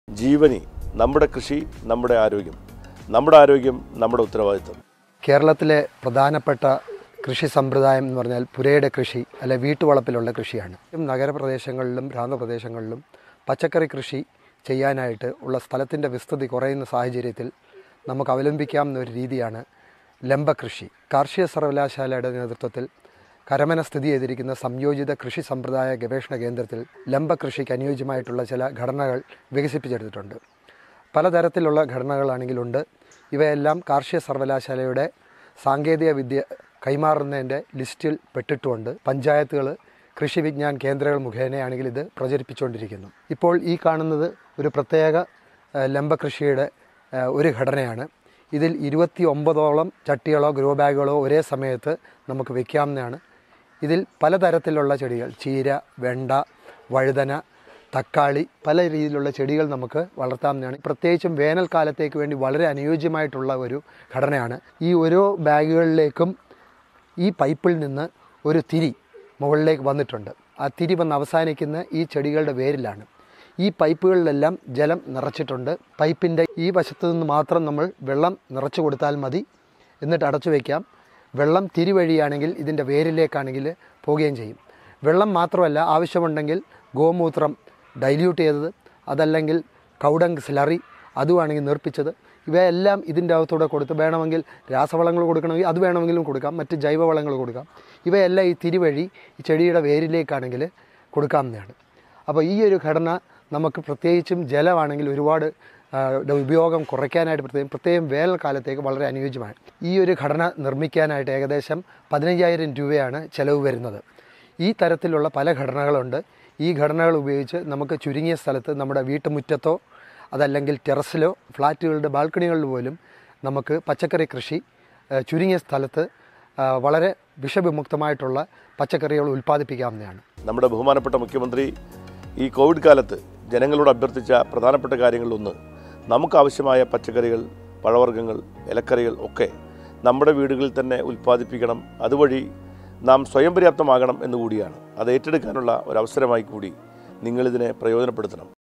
ജീവനി നമ്മുടെ കൃഷി നമ്മുടെ ആരോഗ്യം നമ്മുടെ ആരോഗ്യം നമ്മുടെ ഉത്തരവാദിത്വം കേരളത്തിലെ പ്രധാനപ്പെട്ട കൃഷി സമ്പ്രദായം എന്ന് പറഞ്ഞാൽ പുരയുടെ കൃഷി അല്ലെ വീട്ടുവളപ്പിലുള്ള കൃഷിയാണ് നഗരപ്രദേശങ്ങളിലും ഭ്രാന്തപ്രദേശങ്ങളിലും പച്ചക്കറി കൃഷി ചെയ്യാനായിട്ട് ഉള്ള സ്ഥലത്തിൻ്റെ വിസ്തൃതി കുറയുന്ന സാഹചര്യത്തിൽ നമുക്ക് അവലംബിക്കാവുന്ന ഒരു രീതിയാണ് ലംബകൃഷി കാർഷിക സർവകലാശാലയുടെ നേതൃത്വത്തിൽ കരമന സ്ഥിതി ചെയ്തിരിക്കുന്ന സംയോജിത കൃഷി സമ്പ്രദായ ഗവേഷണ കേന്ദ്രത്തിൽ ലംബകൃഷിക്ക് അനുയോജ്യമായിട്ടുള്ള ചില ഘടനകൾ വികസിപ്പിച്ചെടുത്തിട്ടുണ്ട് പലതരത്തിലുള്ള ഘടനകളാണെങ്കിലുണ്ട് ഇവയെല്ലാം കാർഷിക സർവകലാശാലയുടെ സാങ്കേതിക വിദ്യ കൈമാറുന്നതിൻ്റെ ലിസ്റ്റിൽ പെട്ടിട്ടുമുണ്ട് പഞ്ചായത്തുകൾ കൃഷി വിജ്ഞാൻ കേന്ദ്രങ്ങൾ മുഖേനയാണെങ്കിൽ ഇത് പ്രചരിപ്പിച്ചുകൊണ്ടിരിക്കുന്നു ഇപ്പോൾ ഈ കാണുന്നത് ഒരു പ്രത്യേക ആ, ലംബകൃഷിയുടെ ആ, ഒരു ഘടനയാണ് ഇതിൽ ഇരുപത്തി ഒമ്പതോളം ചട്ടികളോ ഗ്രോ ബാഗുകളോ ഒരേ സമയത്ത് നമുക്ക് വെക്കാവുന്നതാണ് ഇതിൽ പലതരത്തിലുള്ള ചെടികൾ ചീര വെണ്ട വഴുതന തക്കാളി പല രീതിയിലുള്ള ചെടികൾ നമുക്ക് വളർത്താവുന്നതാണ് പ്രത്യേകിച്ചും വേനൽക്കാലത്തേക്ക് വേണ്ടി വളരെ അനുയോജ്യമായിട്ടുള്ള ഒരു ഘടനയാണ് ഈ ഓരോ ബാഗുകളിലേക്കും ഈ പൈപ്പിൽ നിന്ന് ഒരു തിരി മുകളിലേക്ക് വന്നിട്ടുണ്ട് ആ തിരി വന്ന് അവസാനിക്കുന്ന ഈ ചെടികളുടെ വേരിലാണ് ഈ പൈപ്പുകളിലെല്ലാം ജലം നിറച്ചിട്ടുണ്ട് പൈപ്പിൻ്റെ ഈ വശത്തു നിന്ന് മാത്രം നമ്മൾ വെള്ളം നിറച്ചു കൊടുത്താൽ മതി എന്നിട്ട് അടച്ചു വയ്ക്കാം വെള്ളം തിരി വഴിയാണെങ്കിൽ ഇതിൻ്റെ വേരിലേക്കാണെങ്കിൽ പോവുകയും ചെയ്യും വെള്ളം മാത്രമല്ല ആവശ്യമുണ്ടെങ്കിൽ ഗോമൂത്രം ഡൈല്യൂട്ട് ചെയ്തത് അതല്ലെങ്കിൽ കൗഡങ് സ്ലറി അതുവാണെങ്കിൽ നേർപ്പിച്ചത് ഇവയെല്ലാം ഇതിൻ്റെ അകത്തൂടെ കൊടുത്ത് വേണമെങ്കിൽ രാസവളങ്ങൾ കൊടുക്കണമെങ്കിൽ അത് വേണമെങ്കിലും കൊടുക്കാം മറ്റ് ജൈവവളങ്ങൾ കൊടുക്കാം ഇവയെല്ലാം ഈ തിരിവഴി ഈ ചെടിയുടെ വേരിലേക്കാണെങ്കിൽ കൊടുക്കാവുന്നതാണ് അപ്പോൾ ഈ ഒരു ഘടന നമുക്ക് പ്രത്യേകിച്ചും ജലമാണെങ്കിൽ ഒരുപാട് ആ, ടെ ഉപയോഗം കുറയ്ക്കാനായിട്ട് പ്രത്യേകം പ്രത്യേകം വേനൽക്കാലത്തേക്ക് വളരെ അനുയോജ്യമാണ് ഈ ഒരു ഘടന നിർമ്മിക്കാനായിട്ട് ഏകദേശം പതിനയ്യായിരം രൂപയാണ് ചിലവ് വരുന്നത് ഈ തരത്തിലുള്ള പല ഘടനകളുണ്ട് ഈ ഘടനകൾ ഉപയോഗിച്ച് നമുക്ക് ചുരുങ്ങിയ സ്ഥലത്ത് നമ്മുടെ വീട്ടുമുറ്റത്തോ അതല്ലെങ്കിൽ ടെറസിലോ ഫ്ലാറ്റുകളുടെ ബാൽക്കണികളിൽ പോലും നമുക്ക് പച്ചക്കറി കൃഷി ആ, ചുരുങ്ങിയ സ്ഥലത്ത് ആ, വളരെ വിഷവിമുക്തമായിട്ടുള്ള പച്ചക്കറികൾ ഉൽപ്പാദിപ്പിക്കാവുന്നതാണ് നമ്മുടെ ബഹുമാനപ്പെട്ട മുഖ്യമന്ത്രി ഈ കോവിഡ് കാലത്ത് ജനങ്ങളോട് അഭ്യർത്ഥിച്ച പ്രധാനപ്പെട്ട കാര്യങ്ങളിലൊന്ന് നമുക്ക് ആവശ്യമായ പച്ചക്കറികൾ പഴവർഗ്ഗങ്ങൾ ഇലക്കറികൾ ഒക്കെ നമ്മുടെ വീടുകളിൽ തന്നെ ഉൽപ്പാദിപ്പിക്കണം അതുവഴി നാം സ്വയം പര്യാപ്തമാകണം എന്നുകൂടിയാണ് അത് ഏറ്റെടുക്കാനുള്ള ഒരു അവസരമായി കൂടി നിങ്ങളിതിനെ പ്രയോജനപ്പെടുത്തണം